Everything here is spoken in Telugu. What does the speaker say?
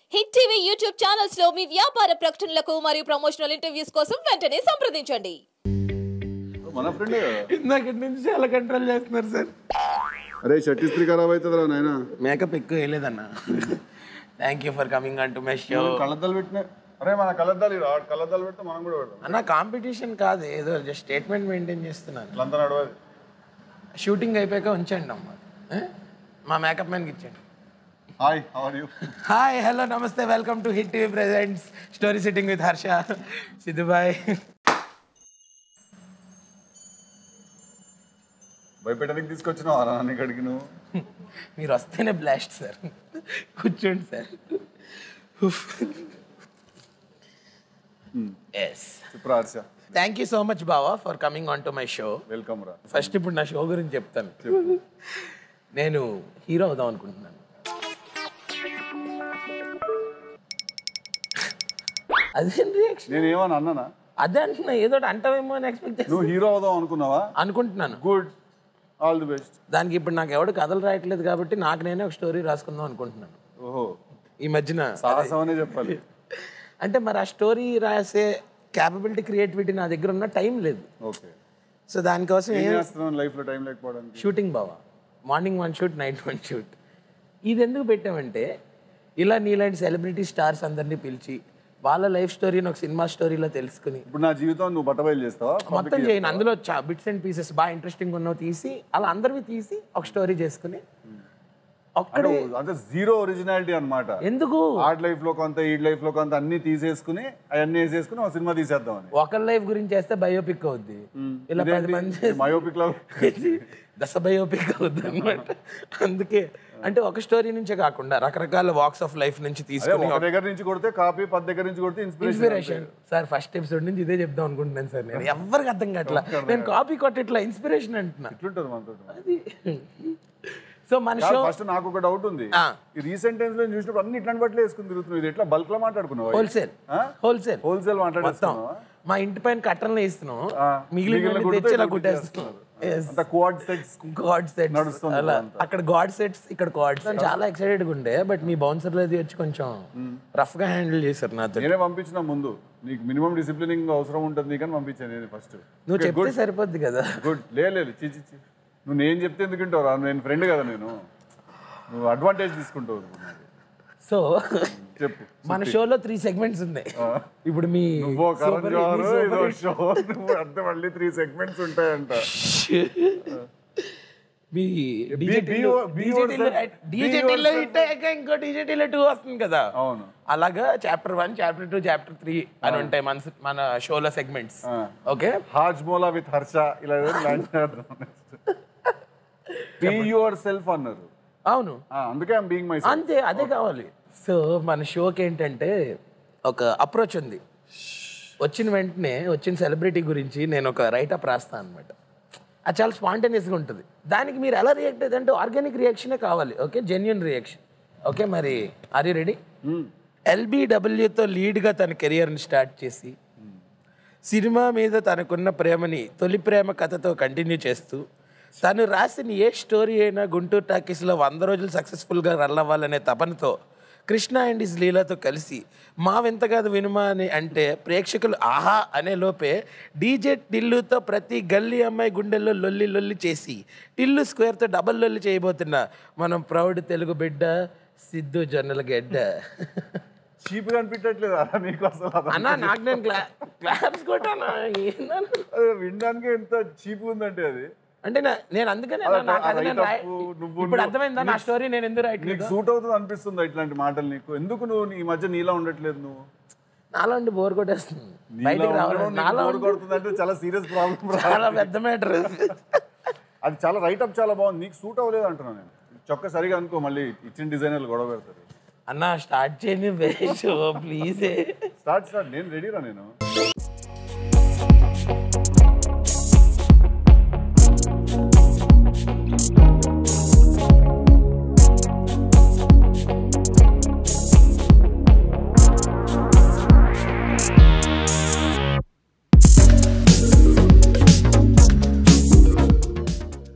హిట్ టీవీ యూట్యూబ్ ఛానల్స్ లో మీ వ్యాపార ప్రకటనలకు మరియు ప్రమోషనల్ ఇంటర్వ్యూస్ కోసం వెంటనే సంప్రదించండి మన ఫ్రెండ్ ఇందాక నుంచి చాలా కంట్రోల్ చేస్తున్నారు సార్ అరే షర్ట్ ఇస్త్రీ ఖరాబ్ అవుతుందిరా నాయన మేకప్ ఎక్కువ వేయలేదన్న thank you for coming on to my show కళ్ళద్దాలు పెట్టిన అరే మన కళ్ళద్దాలు ఇరా. ఆడు కళ్ళద్దాలు పెడితే మనం కూడా పెడదాం అన్న కాంపిటీషన్ కాదు ఏదో జస్ట్ స్టేట్మెంట్ మెయింటైన్ చేస్తున్నాను ఇట్లంతా నడవది షూటింగ్ అయిపోయాక ఉంచండి అమ్మ ఏ? మా మేకప్ మ్యాన్కి ఇచ్చండి hi how are you hi hello namaste welcome to Hit TV presents story sitting with Harsha సిద్ధుబాయ్ భయపెట్టడానికి తీసుకొచ్చినావు రా నన్ను ఇక్కడికి నువ్వు మీరు వస్తేనే బ్లాస్ట్ సార్ కూర్చోండి సార్ ఎస్ చెప్పురా Harsha thank you so much బావా for coming on to my show welcome రా ఫస్ట్ ఇప్పుడు నా షో గురించి చెప్తాను చెప్పు నేను హీరో అవుదాం అనుకుంటున్నాను అదేం రియాక్షన్ నేను ఏమని అన్నానా అదే అంటున్నా ఏదో ఒకటి అంటావేమో అని ఎక్స్పెక్ట్ చేసి నువ్వు హీరో అవుదాం అనుకున్నావా అనుకుంటున్నాను గుడ్ ఆల్ ది బెస్ట్ దానికి ఇప్పుడు నాకు ఎవడు కథలు రాయట్లేదు కాబట్టి నాకు నేనే ఒక స్టోరీ రాసుకుందాం అనుకుంటున్నాను ఓహో ఈ మధ్యన సాహసం అనే చెప్పాలి అంటే మరి ఆ స్టోరీ రాసే క్యాపబిలిటీ క్రియేటివిటీ నా దగ్గర ఉన్న టైం లేదు ఓకే సో దానికోసం ఏం ఏం చేస్తున్నావు లైఫ్ లో టైం లేకపోవడానికి షూటింగ్ బావా morning one shoot night one shoot ఇది ఎందుకు పెట్టామంటే ఇలా నీలాంటి సెలబ్రిటీ స్టార్స్ అందరినీ పిలిచి వాళ్ళ లైఫ్ స్టోరీని ఒక సినిమా స్టోరీలో తెలుసుకుని ఇప్పుడు నా జీవితం నువ్వు బట్టబయలు చేస్తావా మొత్తం చేయను అందులో బిట్స్ అండ్ పీసెస్ బాగా ఇంట్రెస్టింగ్ ఉన్నవి తీసి అలా అందరివి తీసి ఒక స్టోరీ చేసుకుని ఒక్కడే అంటే అంటే జీరో ఒరిజినాలిటీ అన్నమాట ఎందుకు ఆర్ట్ లైఫ్ లో కొంత ఈ లైఫ్ లో కొంత అన్ని తీసేసుకుని అవన్నీ వేసేసుకుని ఒక సినిమా తీసేద్దామని ఒకరి లైఫ్ గురించి వేస్తే బయోపిక్ అవుద్ది ఇలా పది మంది మయోపిక్ లో దశ బయోపిక్ అవుద్ది అనమాట అందుకే అంటే ఒక స్టోరీ నుంచే కాకుండా రకరకాల వాక్స్ ఆఫ్ లైఫ్ నుంచి అదే తీసుకుని ఒక దగ్గర నుంచి కొడితే కాపీ పది దగ్గర నుంచి కొడితే inspiration inspiration sir first episode నుంచి ఇదే చెప్దాం అనుకుంటున్నాను సార్ నేను ఎవరికి అర్థం కావట్లా నేను కాపీ కొట్టట్లా ఇన్స్పిరేషన్ అంటున్నా ఎట్లుంటది మనతో అది సో మన షో ఫస్ట్ నాకు ఒక డౌట్ ఉంది ఆ. ఈ రీసెంట్ టైమ్స్ లో చూసినప్పుడు అన్ని ఇట్లాంటి బట్టలు వేసుకుని తిరుగుతున్నావు ఇది ఎట్లా బల్క్ లో మాట్లాడుకున్నావు హోల్సేల్ హోల్సేల్ హోల్సేల్ మొత్తం మాట్లాడేస్తున్నావా మా ఇంటి పైన కట్టలను వేస్తున్నాం ఆ, మిగిలిన మిగిలిన తెచ్చి గుడ్డతో ఇలా ఇప్పుడు కుట్టేస్తున్నాం Yes. అంత క్వాడ్ సెట్స్ గాడ్ సెట్స్ నడుస్తుంది అలా అంతా. అక్కడ గాడ్ సెట్స్ ఇక్కడ గాడ్ సెట్స్ చాలా ఎక్సైటెడ్ గా ఉండే బట్ మీ బౌన్సర్లు అది వచ్చి కొంచెం రఫ్ గా హ్యాండిల్ చేశారు నాతో నేనే పంపించిన ముందు నీకు మినిమం డిసిప్లినింగ్ అవసరం ఉంటుంది నీకని పంపించాను నేను ఫస్ట్ నువ్వు చెప్తే సరిపోద్ది కదా గుడ్ లేదు చి చి చి. నువ్వు నేను చెప్తే ఎందుకు వింటావు రా నేను ఫ్రెండ్ కదా నేను నువ్వు అడ్వాంటేజ్ తీసుకుంటావు సో చెప్పు మన షోలో త్రీ సెగ్మెంట్స్ ఉన్నాయి ఇప్పుడు మీ నువ్వు కరణ్ super- జోహర్ మీ ఏదో super- షో నువ్వు అంటే మళ్ళీ త్రీ సెగ్మెంట్స్ ఉంటాయంట మీ be- డీజేటీలో be yourself. Be డీజేటీలో yourself. హిట్ అయ్యాక ఇంకో డీజేటీలో టూ వస్తుంది కదా అవును అలాగా chapter one chapter two chapter three అని ఉంటాయి మన మన షోలో సెగ్మెంట్స్ ఆ. ఓకే హాజ్మోలా విత్ హర్ష ఇలా లాంచ్ బీ యువర్ సెల్ఫ్ అన్నారు అవును ఆ, అందుకే ఐమ్ బీయింగ్ మై అంతే అదే కావాలి సో మన షోకి ఏంటంటే ఒక అప్రోచ్ ఉంది వచ్చిన వెంటనే వచ్చిన సెలబ్రిటీ గురించి నేను ఒక రైటప్ రాస్తాను అనమాట అది చాలా స్పాంటేనియస్గా ఉంటుంది దానికి మీరు ఎలా రియాక్ట్ అయితే అంటే ఆర్గానిక్ రియాక్షనే కావాలి ఓకే జెన్యున్ రియాక్షన్ ఓకే మరి ఆర్ యూ రెడీ ఎల్బిడబ్ల్యూతో లీడ్గా తన కెరియర్ని స్టార్ట్ చేసి సినిమా మీద తనకున్న ప్రేమని తొలి ప్రేమ కథతో కంటిన్యూ చేస్తూ తను రాసిన ఏ స్టోరీ అయినా గుంటూరు టాకీస్లో వంద రోజులు సక్సెస్ఫుల్గా రన్ అవ్వాలనే తపనతో కృష్ణ అండ్ ఇస్ లీలాతో కలిసి మా వింత కాదు వినుమా అని అంటే ప్రేక్షకులు ఆహా అనే లోపే డీజే టిల్లుతో ప్రతి గల్లీ అమ్మాయి గుండెల్లో లొల్లి లొల్లి చేసి టిల్లు స్క్వేర్తో డబల్ లొల్లి చేయబోతున్న మనం ప్రౌడ్ తెలుగు బిడ్డ సిద్ధు జొన్నల గెడ్డ చీప్ గా అనిపించట్లేదు అలా నీకు అసలు అదంతా. అన్నా నాకు నేను క్లా క్లాప్స్ కొట్టానా ఏందన్నా అది వినడానికి ఎంత చీప్ ఉందంటే అది అంటే నా- నేను అందుకనే అలా నా- నాకు అది నేను write రాయ- up, నువ్వు- ఇప్పుడు అర్థమైందా నా స్టోరీ నేను ఎందుకు నీకు రాయట్లేదు సూట్ అవుతుంది అనిపిస్తుంది ఇట్లాంటి మాటలు నీకు ఎందుకు నువ్వు ఈ మధ్య నీలా ఉండట్లేదు నువ్వు నాలో ఉండి బోర్ కొట్టేస్తుంది నీలా బయటికి రావాలి ఉండడం నీకు నాలో bore ఉండి కొడుతుంది అంటే చాలా సీరియస్ ప్రాబ్లం చాలా పెద్ద మ్యాటర్ అది చాలా రైట్ అప్ చాలా బాగుంది నీకు సూట్ అవ్వలేదు అంటున్నాను నేను చొక్క సరిగా అనుకో మళ్ళీ ఇచ్చిన డిజైనర్లు గొడవ పెడతారు అన్న స్టార్ట్ చేయండి షో ప్లీజ్ స్టార్ట్ స్టార్ట్ నేను రెడీరా నేను